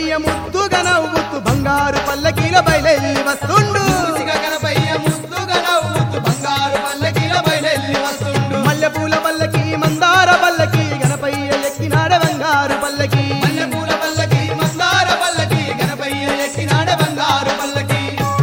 గణపయ్య ముద్దుగా నవ్వుతూ బంగారు పల్లకీల బయలెల్లి వస్తుండు మూసిక గణపయ్య ముద్దుగా నవ్వుతూ బంగారు పల్లకిల బయలెల్లి వస్తుండు మల్లెపూల పల్లకి మందార పల్లకి గణపయ్య ఎక్కినాడ బంగారు పల్లకి మల్లెపూల పల్లకి మందార పల్లకి గణపయ్య ఎక్కినాడ బంగారు పల్లకి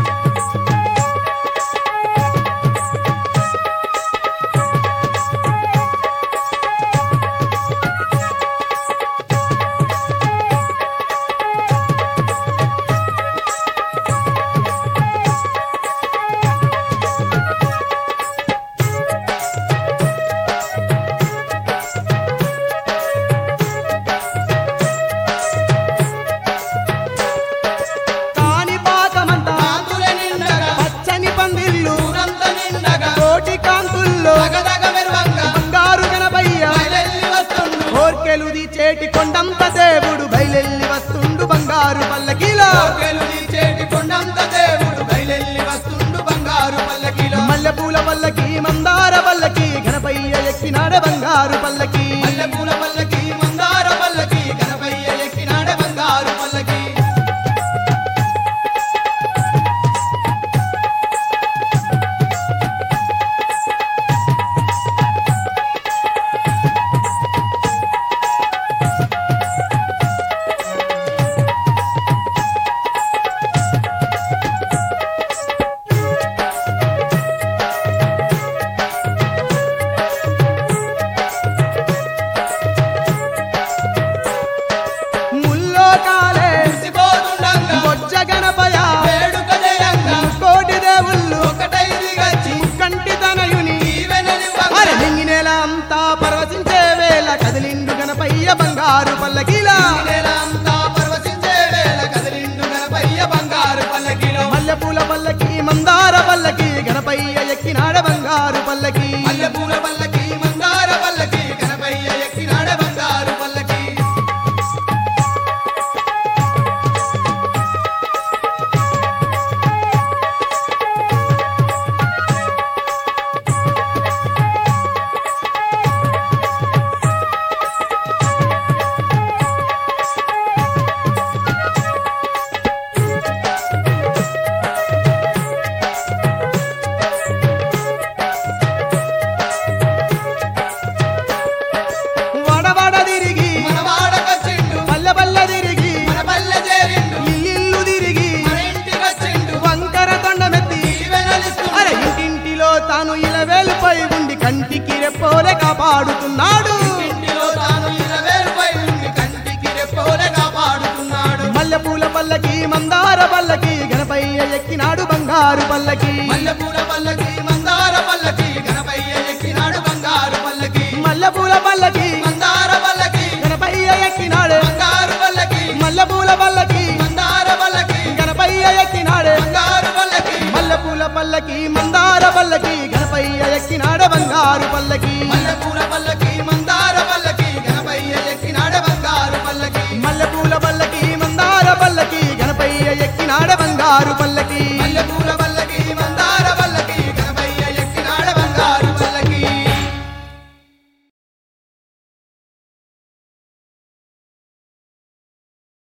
కాని పాకమంతా కాంతుల నిండగా పచ్చని పందిళ్ళు ఊరంత నిండగా కోటి కాంతుల్లో దగదగ మెరువంగా బంగారు గణపయ్య బయలెల్లి వస్తుండు కోర్కెలుది చేటి కొండంత దేవుడు బయలెల్లి వస్తుండు బంగారు పల్లకీలో కోకెలు చేటి కొండంత దేవుడు బయలెల్లి వస్తుండు బంగారు పల్లకిలో మల్లెపూల పల్లకి మందార పల్లకి గణపయ్య ఎక్కినాడ బంగారు పల్లకి మల్లెపూల పల్లకి మందార పల్లకి గణపయ్య ఎక్కినాడ బంగారు పల్లకి ముల్లో కాలే మురిసిపోతుండంగా బొజ్జ గణపయ వేడుక జయంగా కోటి దేవుళ్ళు ఒకటై దిగచ్చి కంటి తనయుని ఈవెనలివ్వంగా అరే నింగి నేల అంతా పరవశించే వేళ కదిలిండు గణపయ్య బంగారు పల్లకీలా నెలంతా పరవశించే వేళ కదిలిండు గణపయ్య బంగారు పల్లకిలో మల్లెపూల పల్లకి మందార పల్లకి గణపయ్య ఎక్కినాడ బంగారు పల్లకి మల్లెపూల పల్లకి మందార పల్లకి గణపయ్య ఎక్కినాడ బంగారు పల్లకి వడవడ తిరిగి మన వాడకొచ్చిండు పల్లె పల్లె తిరిగి మన పల్లె చేరిండు ఇల్లు తిరిగి మన ఇంటికొచ్చిండు వంకర తొండమెత్తి ఈవెనలిస్తుండు అరే ఇంటింటిలో తాను ఇలవేలుపై ఉండి కంటికి రెప్పోలే కాపాడుతున్నాడు ఇంటిలో తాను ఇరవేరుపై ఉండి కంటికి రెప్పోలే కాపాడుతున్నాడు మల్లెపూల పల్లకి మందార పల్లకి గణపయ్య ఎక్కినాడు బంగారు పల్లకి మల్లెపూల పల్లకి మందార పల్లకి గణపయ్య ఎక్కినాడు బంగారు పల్లకి మల్లెపూల పల్లకి మందార పల్లకి గణపయ్య ఎక్కినాడు బంగారు పల్లకి మల్లెపూల పల్లకి మందార పల్లకి గణపయ్య ఎక్కినాడు బంగారు పల్లకి మల్లెపూల పల్లకి మందార పల్లకి గణపయ్య ఎక్కినాడు బంగారు పల్లకి మల్లెపూల పల్లకి